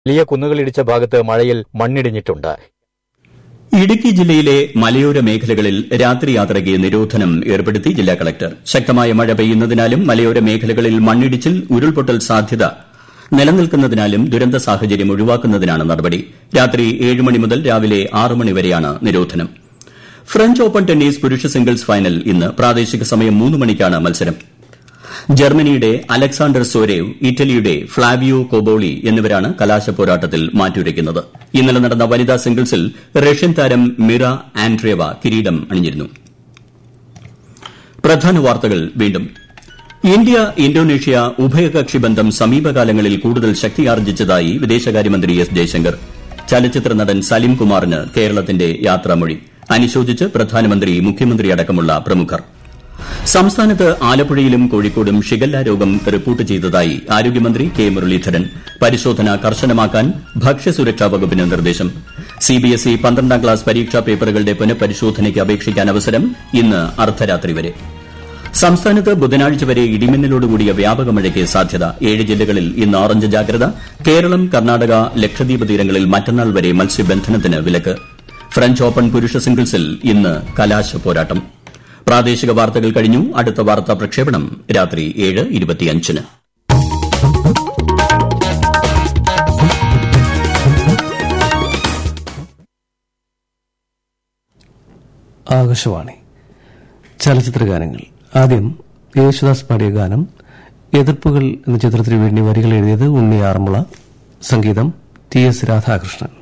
വലിയ കുന്നുകളിടിച്ച ഭാഗത്ത് മഴയിൽ മണ്ണിടിഞ്ഞിട്ടുണ്ട് ഇടുക്കി ജില്ലയിലെ മലയോര മേഖലകളിൽ രാത്രി യാത്രയ്ക്ക് നിരോധനം ഏർപ്പെടുത്തി ജില്ലാ കളക്ടർ ശക്തമായ മഴ പെയ്യുന്നതിനാലും മലയോര മേഖലകളിൽ മണ്ണിടിച്ചിൽ ഉരുൾപൊട്ടൽ സാധ്യത നിലനിൽക്കുന്നതിനാലും ദുരന്ത സാഹചര്യം ഒഴിവാക്കുന്നതിനാണ് നടപടി രാത്രി ഏഴ് മണി മുതൽ രാവിലെ ആറ് മണി വരെയാണ് നിരോധനം ഫ്രഞ്ച് ഓപ്പൺ ടെന്നീസ് പുരുഷ സിംഗിൾസ് ഫൈനൽ ഇന്ന് പ്രാദേശിക സമയം മൂന്ന് മണിക്കാണ് മത്സരം ജർമ്മനിയുടെ അലക്സാണ്ടർ സോരേവ് ഇറ്റലിയുടെ ഫ്ളാവിയോ കോബോളി എന്നിവരാണ് കലാശ പോരാട്ടത്തിൽ മാറ്റുരയ്ക്കുന്നത് ഇന്നലെ നടന്ന വനിതാ സിംഗിൾസിൽ റഷ്യൻ താരം മിറ ആൻഡ്രേവ കിരീടം അണിഞ്ഞിരുന്നു പ്രധാന വാർത്തകൾ വീണ്ടും ഇന്ത്യ ഇന്തോനേഷ്യ ഉഭയകക്ഷി ബന്ധം സമീപകാലങ്ങളിൽ കൂടുതൽ ശക്തിയാർജിച്ചതായി വിദേശകാര്യമന്ത്രി എസ് ജയശങ്കർ ചലച്ചിത്ര നടൻ സലിം കുമാറിന് കേരളത്തിന്റെ യാത്രാമൊഴി അനുശോചിച്ച് പ്രധാനമന്ത്രി മുഖ്യമന്ത്രി അടക്കമുള്ള പ്രമുഖർ സംസ്ഥാനത്ത് ആലപ്പുഴയിലും കോഴിക്കോടും ഷിഗല്ല രോഗം റിപ്പോർട്ട് ചെയ്തതായി ആരോഗ്യമന്ത്രി കെ മുരളീധരൻ പരിശോധന കർശനമാക്കാൻ ഭക്ഷ്യസുരക്ഷാ വകുപ്പിന് നിർദ്ദേശം സിബിഎസ്ഇ പന്ത്രണ്ടാം ക്ലാസ് പരീക്ഷാ പേപ്പറുകളുടെ പുനഃപരിശോധനയ്ക്ക് അപേക്ഷിക്കാൻ അവസരം ഇന്ന് അർദ്ധരാത്രി വരെ സംസ്ഥാനത്ത് ബുധനാഴ്ച വരെ ഇടിമിന്നലോടുകൂടിയ വ്യാപക മഴയ്ക്ക് സാധ്യത ഏഴ് ജില്ലകളിൽ ഇന്ന് ഓറഞ്ച് ജാഗ്രത കേരളം കർണാടക ലക്ഷദ്വീപ് തീരങ്ങളിൽ മറ്റന്നാൾ വരെ മത്സ്യബന്ധനത്തിന് വിലക്ക് ഫ്രഞ്ച് ഓപ്പൺ പുരുഷ സിംഗിൾസിൽ ഇന്ന് കലാശ പോരാട്ടം പ്രാദേശിക വാർത്തകൾ കഴിഞ്ഞു അടുത്ത വാർത്താ പ്രക്ഷേപണം രാത്രി ഏഴ് ഇരുപത്തിയഞ്ചിന് ആകാശവാണി ചലച്ചിത്ര ഗാനങ്ങൾ ആദ്യം യേശുദാസ് പാടിയ ഗാനം എതിർപ്പുകൾ എന്ന ചിത്രത്തിന് വേണ്ടി വരികൾ എഴുതിയത് ഉണ്ണി ആറന്മുള സംഗീതം ടി എസ് രാധാകൃഷ്ണൻ